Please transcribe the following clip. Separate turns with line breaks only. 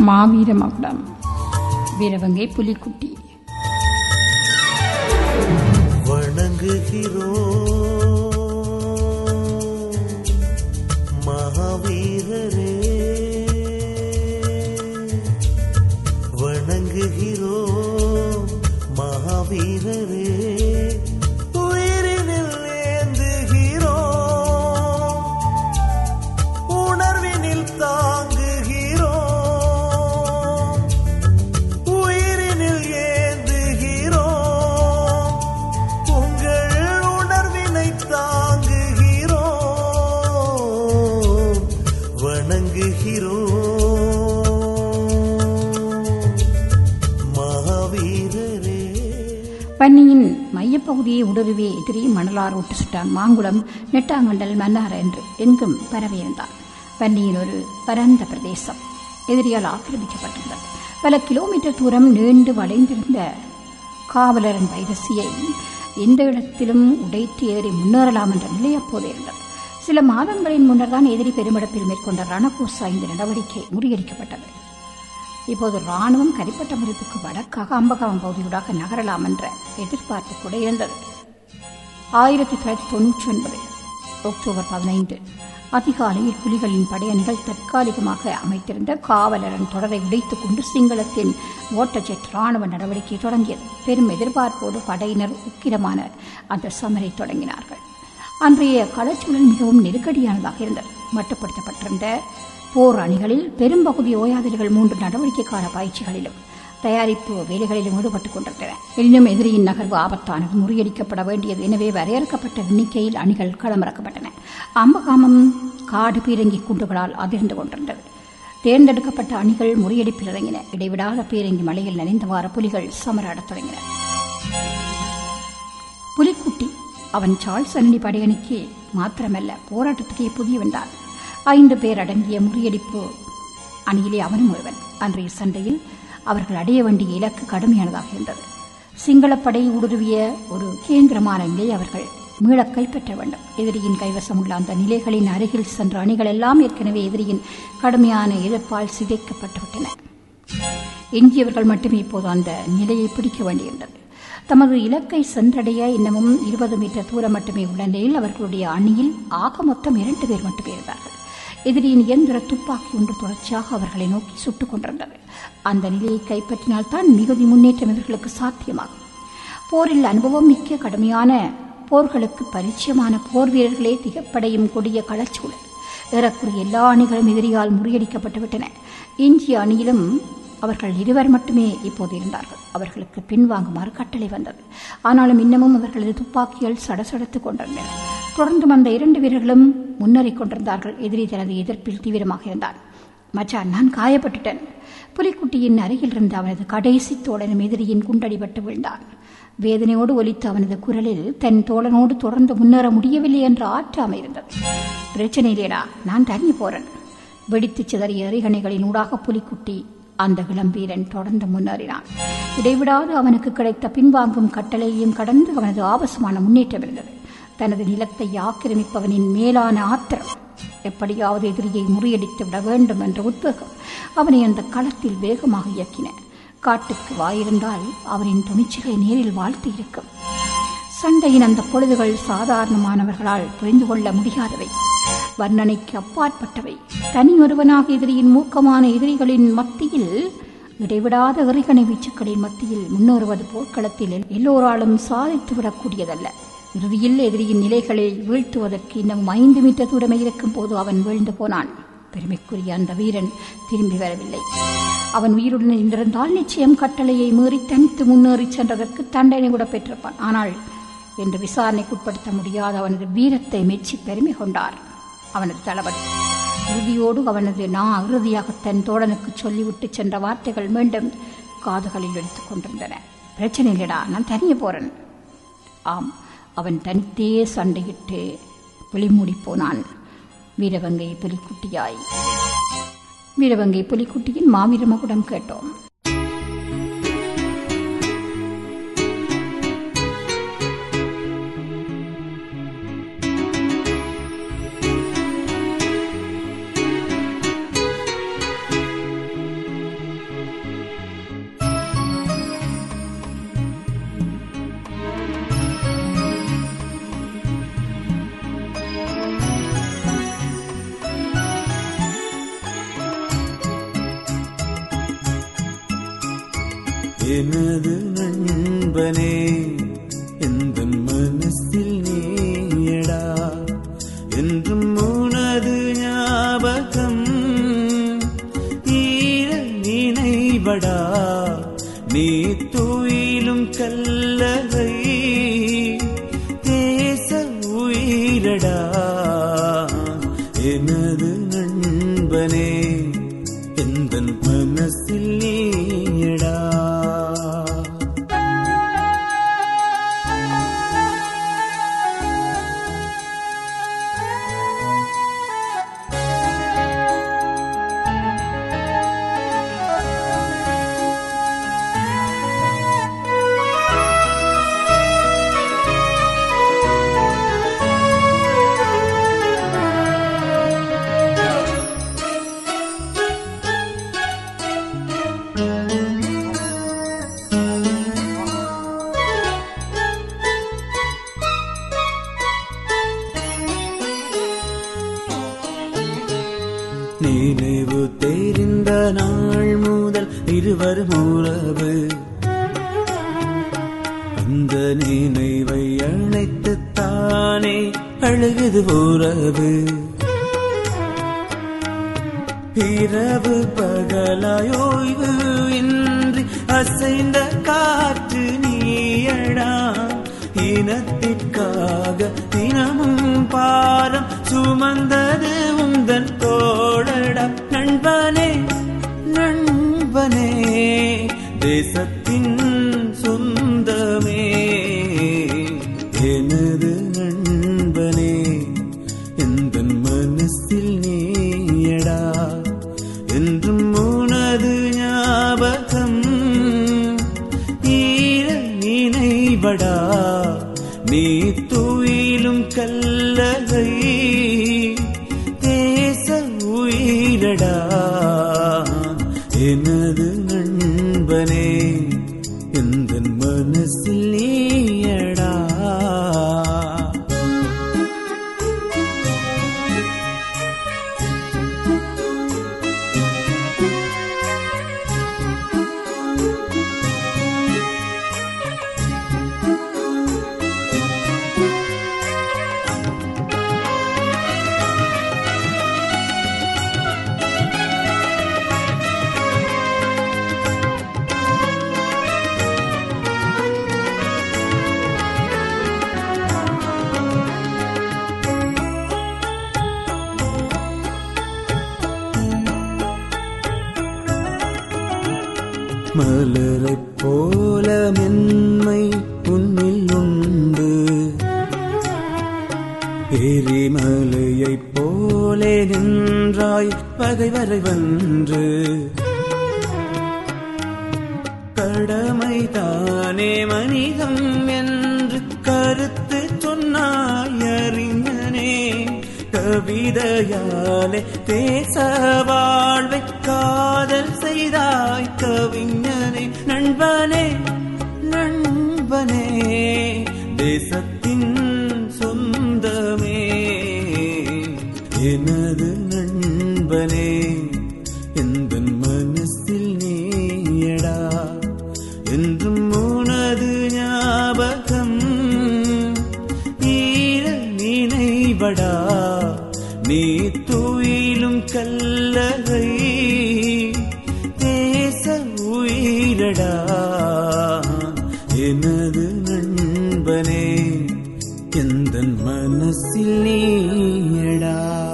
மாவீர மகுடம் வீரவங்கை புலிக்குட்டி
வணங்குகிறோம் மகாவீரரே வணங்குகிறோம் மகாவீரரே உயிரினில் ஏந்துகிறோம் உணர்வினில் தாங்குகிறோம் உயிரினில் ஏந்துகிறோம் உங்கள் உணர்வினை தாங்குகிறோம் வணங்குகிறோம் மகாவீரரே
பன்னியின் மையப்பகுதியை உடலுவே எதிரி மணலார் விட்டு சுட்டான் மாங்குளம் நெட்டாங்கண்டல் மன்னார் என்று எங்கும் பரவியிருந்தான் பன்னியின் ஒரு பரந்த பிரதேசம் எதிரியால் ஆக்கிரமிக்கப்பட்டிருந்தது பல கிலோமீட்டர் தூரம் நீண்டு வளைந்திருந்த காவலரின் வைரசியை எந்த இடத்திலும் உடைத்து ஏறி முன்னேறலாம் என்ற நிலை அப்போது இருந்தது சில மாதங்களின் முன்னர் தான் எதிரி பெருமிடப்பில் மேற்கொண்ட ரணகோசா இந்த நடவடிக்கை முறியடிக்கப்பட்டது இப்போது ராணுவம் கரிப்பட்ட முறிப்புக்கு வடக்காக அம்பகாவம் பகுதியூடாக நகரலாம் என்ற எதிர்பார்ப்பு கூட இருந்தது ஆயிரத்தி தொள்ளாயிரத்தி தொன்னூற்றி ஒன்பது அக்டோபர் பதினைந்து அதிகாலையில் புலிகளின் படையணிகள் தற்காலிகமாக அமைத்திருந்த காவலரன் தொடரை உடைத்துக் கொண்டு சிங்களத்தின் ஓட்டஜெட் ராணுவ நடவடிக்கை தொடங்கியது பெரும் எதிர்பார்ப்போடு படையினர் உக்கிரமான அந்த சமரை தொடங்கினார்கள் அன்றைய களச்சூழல் மிகவும் நெருக்கடியானதாக இருந்தது மட்டுப்படுத்தப்பட்டிருந்த போர் அணிகளில் பெரும்பகுதி ஓயாதிரிகள் மூன்று நடவடிக்கைக்கான பயிற்சிகளிலும் தயாரிப்பு வேலைகளிலும் ஈடுபட்டுக் கொண்டிருந்தன எனினும் எதிரியின் நகர்வு ஆபத்தானது முறியடிக்கப்பட வேண்டியது எனவே வரையறுக்கப்பட்ட எண்ணிக்கையில் அணிகள் களமிறக்கப்பட்டன அம்பகாமம் காடு பீரங்கி குண்டுகளால் அதிர்ந்து கொண்டிருந்தது தேர்ந்தெடுக்கப்பட்ட அணிகள் முறியடிப்பில் இறங்கின இடைவிடாத பீரங்கி மலையில் நனைந்தவாறு புலிகள் சமராடத் தொடங்கின புலிக்குட்டி அவன் சார்ல்ஸ் அன்னி படையணிக்கு மாத்திரமல்ல போராட்டத்துக்கே புதியவன் தான் ஐந்து பேர் அடங்கிய முறியடிப்பு அணியிலே அவனும் ஒருவன் அன்றைய சண்டையில் அவர்கள் அடைய வேண்டிய இலக்கு கடுமையானதாக இருந்தது சிங்களப்படை ஊடுருவிய ஒரு கேந்திரமான நிலையை அவர்கள் மீளக் கைப்பற்ற வேண்டும் எதிரியின் கைவசம் உள்ள அந்த நிலைகளின் அருகில் சென்ற அணிகள் எல்லாம் ஏற்கனவே எதிரியின் கடுமையான எதிர்ப்பால் சிதைக்கப்பட்டுவிட்டன எஞ்சியவர்கள் மட்டுமே இப்போது அந்த நிலையை பிடிக்க வேண்டியிருந்தது தமது இலக்கை சென்றடைய இன்னமும் இருபது மீட்டர் தூரம் மட்டுமே உள்ள நிலையில் அவர்களுடைய அணியில் ஆக மொத்தம் இரண்டு பேர் மட்டுமே இருந்தார்கள் எதிரியின் இயந்திர துப்பாக்கி ஒன்று தொடர்ச்சியாக அவர்களை நோக்கி சுட்டுக் கொண்டிருந்தது அந்த நிலையை கைப்பற்றினால்தான் மிகுதி முன்னேற்றம் இவர்களுக்கு சாத்தியமாகும் போரில் அனுபவம் மிக்க கடுமையான போர்களுக்கு பரிச்சயமான போர் வீரர்களே திகப்படையும் கொடிய களச்சூழல் ஏறக்குறைய எல்லா அணிகளும் எதிரியால் முறியடிக்கப்பட்டுவிட்டன இந்திய அணியிலும் அவர்கள் இருவர் மட்டுமே இப்போது இருந்தார்கள் அவர்களுக்கு பின்வாங்குமாறு கட்டளை வந்தது ஆனாலும் இன்னமும் அவர்களது துப்பாக்கிகள் சடசடத்துக் கொண்டிருந்தன தொடர்ந்து வந்த இரண்டு வீரர்களும் முன்னேறிக் கொண்டிருந்தார்கள் எதிரி தனது எதிர்ப்பில் தீவிரமாக இருந்தான் மச்சான் நான் காயப்பட்டுட்டேன் புலிக்குட்டியின் அருகில் இருந்த அவனது கடைசி தோழனும் எதிரியின் குண்டடிபட்டு விழுந்தான் வேதனையோடு ஒலித்த அவனது குரலில் தன் தோழனோடு தொடர்ந்து முன்னேற முடியவில்லை என்ற ஆற்றாமை இருந்தது பிரச்சனை இல்லையடா நான் தங்கி போறேன் வெடித்துச் சிதறிய எறிகணைகளின் ஊடாக புலிக்குட்டி அந்த இளம்பீரன் தொடர்ந்து முன்னேறினான் இடைவிடாது அவனுக்கு கிடைத்த பின்வாங்கும் கட்டளையையும் கடந்து அவனது ஆபசமான முன்னேற்றம் இருந்தது தனது நிலத்தை ஆக்கிரமிப்பவனின் மேலான ஆத்திரம் எப்படியாவது எதிரியை முறியடித்து விட வேண்டும் என்ற உத்வேகம் அவனை அந்த களத்தில் வேகமாக இயக்கின காட்டுக்கு வாயிருந்தால் அவனின் துணிச்சலை நேரில் வாழ்த்து இருக்கும் சண்டையின் அந்த பொழுதுகள் சாதாரணமானவர்களால் புரிந்து கொள்ள முடியாதவை வர்ணனைக்கு அப்பாற்பட்டவை தனியொருவனாக எதிரியின் மூக்கமான எதிரிகளின் மத்தியில் இடைவிடாத எறிகணை வீச்சுக்களின் மத்தியில் முன்னேறுவது போர்க்களத்தில் எல்லோராலும் சாதித்துவிடக்கூடியதல்ல இறுதியில் எதிரியின் நிலைகளை வீழ்த்துவதற்கு இன்னும் ஐந்து மீட்டர் தூரமே இருக்கும் போது அவன் வீழ்ந்து போனான் பெருமைக்குரிய அந்த வீரன் திரும்பி வரவில்லை அவன் உயிருடன் இருந்திருந்தால் நிச்சயம் கட்டளையை மீறி தனித்து முன்னேறி சென்றதற்கு தண்டனை கூட பெற்றிருப்பான் ஆனால் என்று விசாரணைக்குட்படுத்த முடியாத அவனது வீரத்தை மெச்சி பெருமை கொண்டார் அவனது தளபதி இறுதியோடு அவனது நான் இறுதியாக தன் தோழனுக்கு சொல்லிவிட்டு சென்ற வார்த்தைகள் மீண்டும் காதுகளில் எடுத்துக் கொண்டிருந்தன பிரச்சனை இல்லடா நான் தனியே போறேன் ஆம் அவன் தனித்தே சண்டையிட்டு விழிமூடி போனான் வீரவங்கை புலிக்குட்டியாய் வீரவங்கை புலிக்குட்டியின் மாவீர மகுடம் கேட்டோம்
எனது நண்பனே எந்த மனசில் நீயடா என்றும் உனது ஞாபகம் ஈர நினைவடா நீ துயிலும் கல்லறை தேச உயிரடா எனது நண்பனே எந்த மனசில் நீயடா நினைவு தெரிந்த நாள் முதல் இருவரும் உறவு அந்த நினைவை அழைத்து தானே அழுகுது உறவு இரவு பகலாயோய்வு இன்றி அசைந்த காற்று நீயடா இனத்திற்காக தினமும் பாரம் சுமந்தது உந்தன் தோழடா நண்பனே நண்பனே தேசத்தின் சொந்தமே எனது நண்பனே எந்த மனசில் நீயடா என்றும் உனது ஞாபகம் ஈர நினைவடா நீ துயிலும் கல்லகை தேச உயிரடா எனது நண்பனே எந்த மனசில் நீயடா மலரைப் போல மென்மை உன்னில் உண்டு எரிமலையைப் போலே நின்றாய் பகைவரை வென்று கடமை தானே மனிதம் என்று கருத்து சொன்னாய் அறிஞனே கவிதையாலே தேச வாழ்வை காதல் செய்தாய் கவிஞனே நண்பனே நண்பனே தேசத்தின் சொந்தமே எனது நண்பனே எந்த மனசில் நீயடா என்றும் உனது ஞாபகம் ஈர நினைவடா நீ துயிலும் கல்லறை தேச உயிரடா எனது நண்பனே எந்த மனசில் நீயடா